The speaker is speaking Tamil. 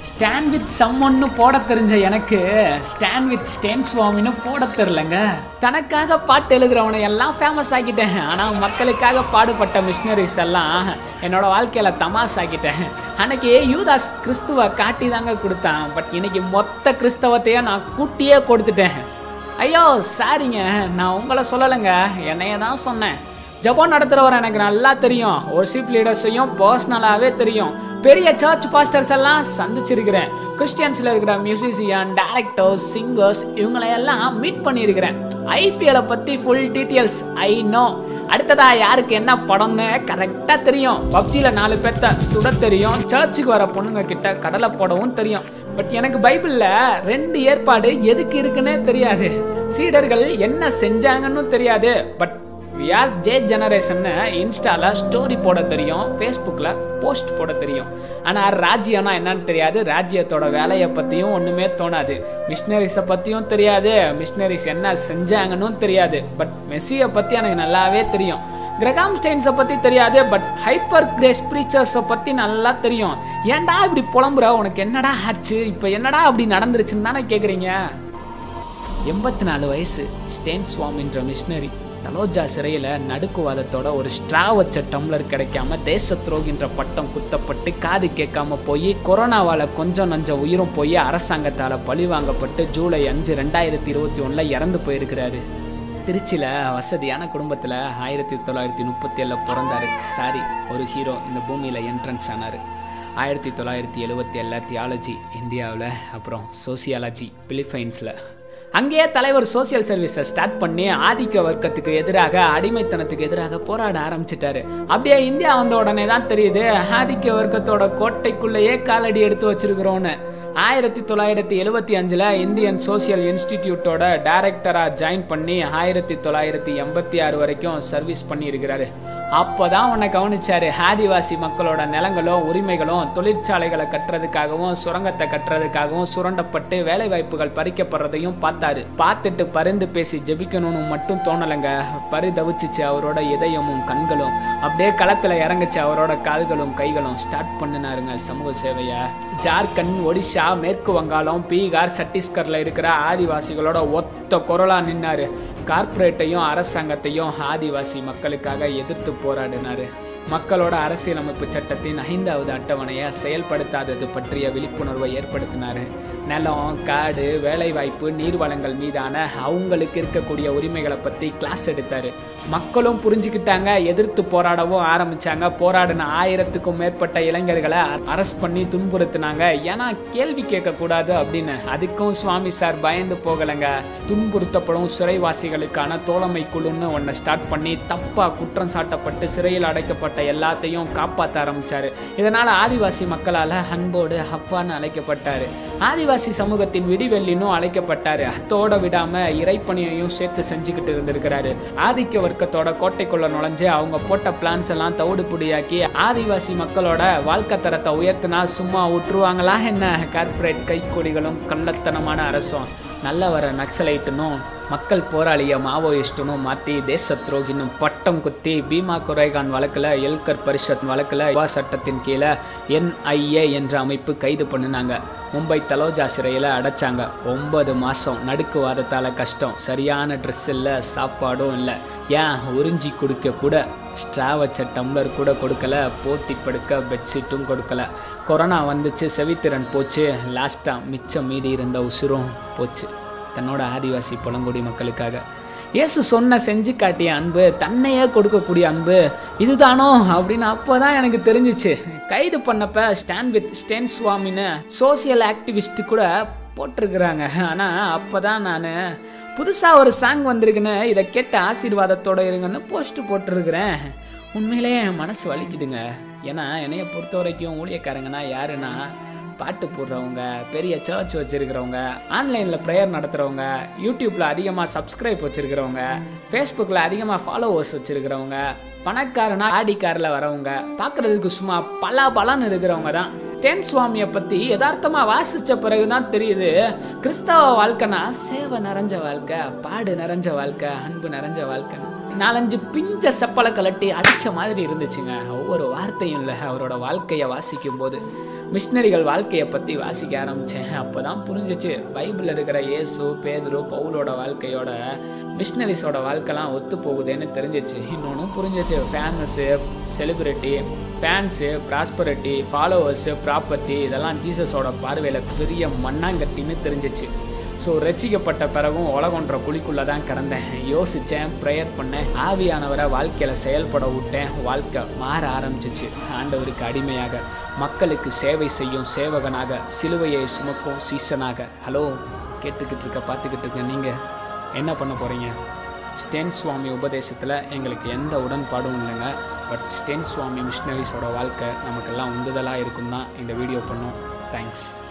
ஸ்டாண்ட் வித் சம்மன்னு போட தெரிஞ்ச எனக்கு ஸ்டாண்ட் வித் ஸ்டேன் சுவாமின்னு போட தெரிலங்க தனக்காக பாட்டு எழுதுறவனை எல்லாம் ஃபேமஸ் ஆக்கிட்டேன் ஆனால் மக்களுக்காக பாடுபட்ட மிஷினரிஸ் எல்லாம் என்னோட வாழ்க்கையில் தமாஸ் ஆக்கிட்டேன் அன்னைக்கு யூதாஸ் கிறிஸ்துவ காட்டி தாங்க கொடுத்தான் பட் இன்னைக்கு மொத்த கிறிஸ்தவத்தையே நான் கூட்டியே கொடுத்துட்டேன் ஐயோ சாரிங்க நான் உங்களை சொல்லலைங்க என்னைய தான் சொன்னேன் ஜப்பான் நடத்துகிறவர் எனக்கு நல்லா தெரியும் ஒர்ஷிப் லீடர்ஸையும் பர்சனலாகவே தெரியும் பெரிய சர்ச் பாஸ்டர்ஸ் எல்லாம் சந்திச்சிருக்கிறேன் கிறிஸ்டியன்ஸில் இருக்கிற மியூசிஷியன் டேரக்டர்ஸ் சிங்கர்ஸ் இவங்களையெல்லாம் மீட் பண்ணியிருக்கிறேன் ஐபிஎலை பற்றி ஃபுல் டீட்டெயில்ஸ் ஐ நோ அடுத்ததா யாருக்கு என்ன படம்னு கரெக்டாக தெரியும் பப்ஜியில் நாலு பேர்த்த சுட தெரியும் சர்ச்சுக்கு வர பொண்ணுங்க கிட்ட கடலை போடவும் தெரியும் பட் எனக்கு பைபிளில் ரெண்டு ஏற்பாடு எதுக்கு இருக்குன்னே தெரியாது சீடர்கள் என்ன செஞ்சாங்கன்னு தெரியாது பட் விஆர் ஜே ஜெனரேஷன்னு இன்ஸ்டால ஸ்டோரி போட தெரியும் ஃபேஸ்புக்கில் போஸ்ட் போட தெரியும் ஆனால் ராஜ்யம்னா என்னன்னு தெரியாது ராஜ்யத்தோட வேலையை பற்றியும் ஒன்றுமே தோணாது மிஷினரிஸை பற்றியும் தெரியாது மிஷினரிஸ் என்ன செஞ்சாங்கன்னு தெரியாது பட் மெஸ்ஸியை பற்றி எனக்கு நல்லாவே தெரியும் கிரகாம் ஸ்டெயின்ஸை பற்றி தெரியாது பட் ஹைப்பர் கிரேஸ் ப்ரீச்சர்ஸை பற்றி நல்லா தெரியும் ஏன்டா இப்படி புலம்புற உனக்கு என்னடா ஆச்சு இப்போ என்னடா அப்படி நடந்துருச்சுன்னு தானே கேட்குறீங்க எண்பத்தி நாலு வயசு ஸ்டேன் சுவாமின்ற மிஷினரி தலோஜா சிறையில் நடுக்குவாதத்தோட ஒரு ஸ்ட்ரா வச்ச டம்ளர் கிடைக்காம தேச துரோகின்ற பட்டம் குத்தப்பட்டு காது கேட்காம போய் கொரோனாவால் கொஞ்சம் நஞ்சம் உயிரும் போய் அரசாங்கத்தால் பழி வாங்கப்பட்டு ஜூலை அஞ்சு ரெண்டாயிரத்தி இருபத்தி ஒன்றில் இறந்து போயிருக்கிறாரு திருச்சியில் வசதியான குடும்பத்தில் ஆயிரத்தி தொள்ளாயிரத்தி முப்பத்தி ஏழில் பிறந்தாரு சாரி ஒரு ஹீரோ இந்த பூமியில் என்ட்ரன்ஸ் ஆனார் ஆயிரத்தி தொள்ளாயிரத்தி எழுபத்தி ஏழில் தியாலஜி இந்தியாவில் அப்புறம் சோசியாலஜி பிலிப்பைன்ஸில் அங்கேயே தலைவர் சோசியல் சர்வீஸை ஸ்டார்ட் பண்ணி ஆதிக்க வர்க்கத்துக்கு எதிராக அடிமைத்தனத்துக்கு எதிராக போராட ஆரம்பிச்சிட்டாரு அப்படியே இந்தியா வந்த உடனே தான் தெரியுது ஆதிக்க வர்க்கத்தோட கோட்டைக்குள்ளேயே காலடி எடுத்து வச்சிருக்கிறோன்னு ஆயிரத்தி தொள்ளாயிரத்தி எழுபத்தி அஞ்சில் இந்தியன் சோசியல் இன்ஸ்டிடியூட்டோட டைரக்டராக ஜாயின் பண்ணி ஆயிரத்தி தொள்ளாயிரத்தி எண்பத்தி ஆறு வரைக்கும் சர்வீஸ் பண்ணியிருக்கிறாரு அப்போதான் உன்னை கவனிச்சாரு ஆதிவாசி மக்களோட நிலங்களும் உரிமைகளும் தொழிற்சாலைகளை கட்டுறதுக்காகவும் சுரங்கத்தை கட்டுறதுக்காகவும் சுரண்டப்பட்டு வேலை வாய்ப்புகள் பறிக்கப்படுறதையும் பார்த்தாரு பார்த்துட்டு பரிந்து பேசி ஜெபிக்கணும்னு மட்டும் தோணலைங்க பரிதவிச்சிச்சு அவரோட இதயமும் கண்களும் அப்படியே களத்துல இறங்குச்சு அவரோட கால்களும் கைகளும் ஸ்டார்ட் பண்ணினாருங்க சமூக சேவையை ஜார்க்கண்ட் ஒடிஷா மேற்கு வங்காளம் பீகார் சத்தீஸ்கர்ல இருக்கிற ஆதிவாசிகளோட ஒத்த குரலா நின்னாரு கார்ப்பரேட்டையும் அரசாங்கத்தையும் ஆதிவாசி மக்களுக்காக எதிர்த்து போராடினாரு மக்களோட அரசியலமைப்பு சட்டத்தின் ஐந்தாவது அட்டவணையை செயல்படுத்தாதது பற்றிய விழிப்புணர்வை ஏற்படுத்தினாரு நிலம் காடு வேலைவாய்ப்பு நீர்வளங்கள் மீதான அவங்களுக்கு இருக்கக்கூடிய உரிமைகளை பற்றி கிளாஸ் எடுத்தாரு மக்களும் புரிஞ்சுக்கிட்டாங்க எதிர்த்து போராடவும் ஆரம்பிச்சாங்க போராடின ஆயிரத்துக்கும் மேற்பட்ட இளைஞர்களை அரெஸ்ட் பண்ணி துன்புறுத்தினாங்க ஏன்னா கேள்வி கேட்கக்கூடாது அப்படின்னு அதுக்கும் சுவாமி சார் பயந்து போகலைங்க துன்புறுத்தப்படும் சிறைவாசிகளுக்கான தோழமை குழுன்னு ஒன்றை ஸ்டார்ட் பண்ணி தப்பா குற்றம் சாட்டப்பட்டு சிறையில் அடைக்கப்பட்ட எல்லாத்தையும் காப்பாற்ற ஆரம்பிச்சாரு இதனால ஆதிவாசி மக்களால் அன்போடு அப்பான்னு அழைக்கப்பட்டாரு ஆதிவாசி சமூகத்தின் விடிவெள்ளினும் அழைக்கப்பட்டாரு அத்தோட விடாம இறைப்பணியையும் சேர்த்து செஞ்சுக்கிட்டு இருந்திருக்கிறாரு ஆதிக்க வர்க்கத்தோட கோட்டைக்குள்ள நுழைஞ்சு அவங்க போட்ட பிளான்ஸ் எல்லாம் தவிடுபுடியாக்கி ஆதிவாசி மக்களோட வாழ்க்கை தரத்தை உயர்த்தினா சும்மா விட்டுருவாங்களா என்ன கார்ப்பரேட் கைக்கொடிகளும் கள்ளத்தனமான அரசும் நல்ல வர நக்சலைட்டுனும் மக்கள் போராளிய மாவோயிஸ்டுனும் மாற்றி தேச துரோகினும் பட்டம் குத்தி பீமா குரேகான் வழக்கில் எல்கர் பரிஷத் வழக்கில் யுவா சட்டத்தின் கீழே என்ஐஏ என்ற அமைப்பு கைது பண்ணினாங்க மும்பை தலோஜா சிறையில் அடைச்சாங்க ஒன்பது மாதம் நடுக்குவாதத்தால் கஷ்டம் சரியான ட்ரெஸ் இல்லை சாப்பாடும் இல்லை ஏன் உறிஞ்சி குடிக்க கூட ஸ்ட்ரா வச்ச டம்ளர் கூட கொடுக்கல போத்தி படுக்க பெட்ஷீட்டும் கொடுக்கல கொரோனா வந்துச்சு செவித்திறன் போச்சு லாஸ்ட்டாக மிச்சம் மீதி இருந்த உசுரும் போச்சு தன்னோட ஆதிவாசி பழங்குடி மக்களுக்காக இயேசு சொன்ன செஞ்சு காட்டிய அன்பு தன்னையே கொடுக்கக்கூடிய அன்பு இதுதானோ அப்படின்னு அப்போ தான் எனக்கு தெரிஞ்சிச்சு கைது பண்ணப்ப ஸ்டாண்ட் வித் ஸ்டேன் சுவாமின்னு சோசியல் ஆக்டிவிஸ்ட் கூட போட்டிருக்கிறாங்க ஆனால் அப்போ தான் நான் புதுசாக ஒரு சாங் வந்திருக்குன்னு இதை கேட்ட ஆசீர்வாதத்தோட இருங்கன்னு போஸ்ட் போட்டிருக்கிறேன் உண்மையிலேயே என் மனசு வலிக்குதுங்க ஏன்னா என்னைய பொறுத்த வரைக்கும் ஊழியக்காரங்கன்னா யாருன்னா பாட்டு போடுறவங்க பெரிய சர்ச் வச்சுருக்கிறவங்க ஆன்லைனில் ப்ரேயர் நடத்துகிறவங்க யூடியூப்பில் அதிகமாக சப்ஸ்கிரைப் வச்சுருக்கிறவங்க ஃபேஸ்புக்கில் அதிகமாக ஃபாலோவர்ஸ் வச்சுருக்கிறவங்க பணக்காரனா ஆடி காரில் வரவங்க பார்க்குறதுக்கு சும்மா பல பலன்னு இருக்கிறவங்க தான் டென் சுவாமியை பற்றி யதார்த்தமாக வாசித்த பிறகு தான் தெரியுது கிறிஸ்தவ வாழ்க்கைனா சேவை நிறைஞ்ச வாழ்க்கை பாடு நிறைஞ்ச வாழ்க்கை அன்பு நிறைஞ்ச வாழ்க்கைன்னு நாலஞ்சு பிஞ்ச செப்பலை கலட்டி அடிச்ச மாதிரி இருந்துச்சுங்க ஒவ்வொரு வார்த்தையும் இல்லை அவரோட வாழ்க்கையை வாசிக்கும் போது மிஷினரிகள் வாழ்க்கையை பற்றி வாசிக்க ஆரம்பித்தேன் அப்போ தான் புரிஞ்சிச்சு பைபிளில் இருக்கிற இயேசு பேதுரு பவுலோட வாழ்க்கையோட மிஷினரிஸோட வாழ்க்கைலாம் ஒத்து போகுதுன்னு தெரிஞ்சிச்சு இன்னொன்றும் புரிஞ்சிச்சு famous celebrity fans prosperity followers property இதெல்லாம் ஜீசஸோட பார்வையில் பெரிய மண்ணாங்கட்டின்னு தெரிஞ்சிச்சு ஸோ ரசிக்கப்பட்ட பிறகும் உலகன்ற குழிக்குள்ளே தான் கிடந்தேன் யோசித்தேன் ப்ரேயர் பண்ணேன் ஆவியானவரை வாழ்க்கையில் செயல்பட விட்டேன் வாழ்க்கை மாற ஆரம்பிச்சிச்சு ஆண்டவருக்கு அடிமையாக மக்களுக்கு சேவை செய்யும் சேவகனாக சிலுவையை சுமக்கும் சீசனாக ஹலோ கேட்டுக்கிட்டு இருக்க பார்த்துக்கிட்டு இருக்க நீங்கள் என்ன பண்ண போகிறீங்க ஸ்டென் சுவாமி உபதேசத்தில் எங்களுக்கு எந்த உடன்பாடும் இல்லைங்க பட் ஸ்டென் சுவாமி மிஷினரிஸோட வாழ்க்கை நமக்கெல்லாம் உந்துதலாக இருக்கும் தான் இந்த வீடியோ பண்ணோம் தேங்க்ஸ்